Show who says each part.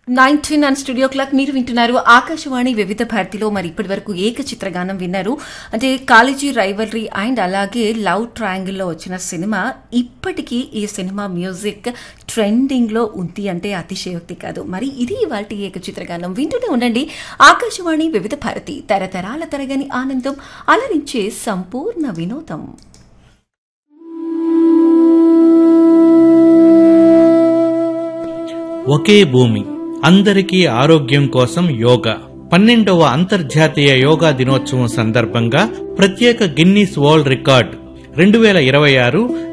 Speaker 1: nineteen and studio clock మీరు వింటున్నారు ఆకాశవాణి వివిధ భారతిలో మరి ఇప్పటి వరకు ఏక చిత్రగానం విన్నారు అంటే కాలేజీ రైవలరీ అండ్ అలాగే లవ్ ట్రయాంగిల్లో వచ్చిన సినిమా ఇప్పటికీ ఈ సినిమా మ్యూజిక్ ట్రెండింగ్ లో ఉంది అంటే అతిశయోక్తి కాదు మరి ఇది ఇవాళ ఏక చిత్రగానం వింటూనే ఉండండి ఆకాశవాణి వివిధ భారతి తరతరాల తరగని ఆనందం అలరించే సంపూర్ణ వినోదం
Speaker 2: ఒకే భూమి అందరికీ ఆరోగ్యం కోసం యోగా పన్నెండవ అంతర్జాతీయ యోగా దినోత్సవం సందర్భంగా ప్రత్యేక గిన్నీస్ వరల్డ్ రికార్డ్ రెండు వేల ఇరవై ఆరు